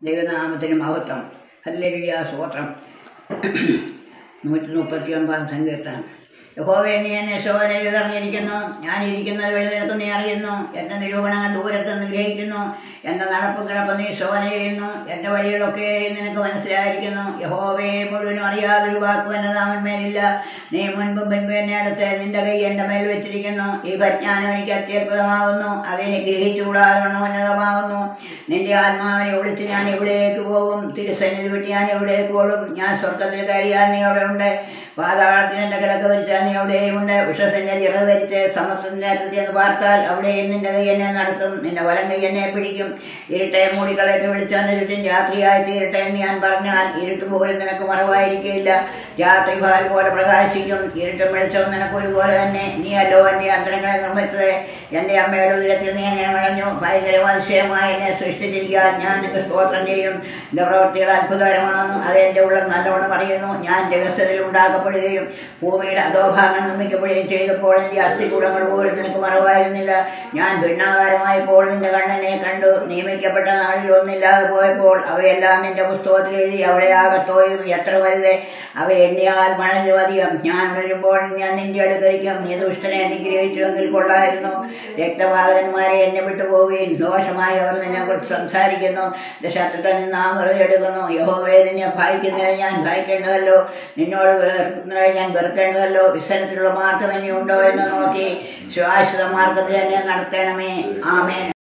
ദൈവനാമത്തിന് മഹത്വം ഹല്ലേലൂയ സ്തോത്രം നൂറ്റി മുപ്പത്തി ഒമ്പതാം സങ്കീർത്തനം യഹോവേ നീ എന്നെ ശോധനയിൽ അറിഞ്ഞിരിക്കുന്നു ഞാൻ ഇരിക്കുന്നത് വഴി നിനക്ക് നീ അറിയുന്നു എൻ്റെ നിരൂപണങ്ങൾ ദൂരത്ത് നിന്ന് ഗ്രഹിക്കുന്നു എൻ്റെ നടപ്പും കിടപ്പ് നീ ശോധന ചെയ്യുന്നു എൻ്റെ വഴികളൊക്കെ നിനക്ക് മനസ്സിലായിരിക്കുന്നു യഹോവേ മുഴുവനും അറിയാതൊരു വാക്കും എൻ്റെ നാമന്മേലില്ല നീ മുൻപും പിൻപും എന്നെ അടുത്ത് നിന്റെ കൈ എൻ്റെ മേൽ വെച്ചിരിക്കുന്നു ഈ പരിജ്ഞാനം എനിക്ക് അത്യത്ഭുതമാകുന്നു അതിനെ ഗ്രഹിച്ചുകൂടാതെ ഉന്നതമാകുന്നു നിന്റെ ആത്മാവിനെ ഒളിച്ച് ഞാൻ എവിടേക്ക് പോകും തിരുസന്നിധി വിട്ട് ഞാൻ എവിടേക്ക് ഓടും ഞാൻ സ്വർഗത്തിൽ കയറിയാൽ നീ അവിടെ ഉണ്ട് പാതാളത്തിന് എൻ്റെ കിടക്ക് വരിച്ചാൽ നീ അവിടെയും ഉണ്ട് വിശ്വസിന്റെ ചിറ ധരിച്ച് സമസ്തന്റെ അറ്റത്തിൽ എന്ന് പാർത്താൽ അവിടെയും നിന്റെ കൈ എന്നെ നടത്തും നിന്റെ വലം കൈ എന്നെ പിടിക്കും ഇരുട്ടെ മൂടിക്കളയിട്ട് വിളിച്ചാൽ ഇരുട്ടും രാത്രിയായി തീരട്ടെ എന്ന് ഞാൻ പറഞ്ഞാൽ ഇരുട്ട് പോലും നിനക്ക് മറവായിരിക്കില്ല രാത്രി പകൽ പോലെ പ്രകാശിക്കും ഇരുട്ടും വെളിച്ചവും നിനക്ക് ഒരുപോലെ തന്നെ നീ അല്ലോ എൻ്റെ അന്തരങ്ങളെ നിർമ്മിച്ചത് എൻ്റെ അമ്മയുടെ ഉയരത്തിൽ നീ എന്നെ വളഞ്ഞു ഭയങ്കര അതിശയമായി എന്നെ സൃഷ്ടിച്ചിരിക്കാൻ ഞാൻ നിനക്ക് സ്തോത്രം ചെയ്യും എൻ്റെ പ്രവൃത്തികൾ അത്ഭുതകരമാകുന്നു അത് എൻ്റെ ഉള്ളം നല്ലവണ്ണം അറിയുന്നു ഞാൻ രഹസ്യത്തിൽ ഉണ്ടാക്കപ്പെടുകയും ഭൂമിയുടെ അധോഭാഗം നിർമ്മിക്കപ്പെടുകയും ചെയ്തപ്പോൾ എൻ്റെ അസ്ഥികൂടങ്ങൾ പോലും നിനക്ക് മറവായിരുന്നില്ല ഞാൻ ഭിന്നാകാരമായപ്പോൾ നിന്റെ കണ്ണനെ കണ്ടു നിയമിക്കപ്പെട്ട നാളിൽ ഒന്നില്ലാതെ പോയപ്പോൾ അവയെല്ലാം നിന്റെ പുസ്തകത്തിൽ എഴുതി അവിടെ ആകത്തോയും എത്ര വലുത് അവ എണ്ണിയാൽ മണലും അധികം ഞാൻ വരുമ്പോൾ ഞാൻ നിന്റെ അടുക്കരിക്കും നീ ദുഷ്ടനെ അനുഗ്രഹിച്ചുവെങ്കിൽ കൊള്ളായിരുന്നു രക്തപാതകന്മാരെ എന്നെ വിട്ടു പോവുകയും ദോഷമായി അവർ നിന്നെ കുറിച്ച് സംസാരിക്കുന്നു എന്റെ ശത്രുക്കൾ നിന്ന് നാം വെറുതെ എടുക്കുന്നു യഹോവേ നിന്നെ ഭയക്കുന്നതിന് ഞാൻ ഭയക്കേണ്ടതല്ലോ നിന്നോട് വെറുക്കുന്നതിനെ ഞാൻ വെറുക്കേണ്ടതല്ലോ വിസനത്തിലുള്ള മാർഗം ഇനി ഉണ്ടോ എന്ന് നോക്കി ശാശ്വത മാർഗത്തിൽ എന്നെ നടത്തണമേ ആമേൻ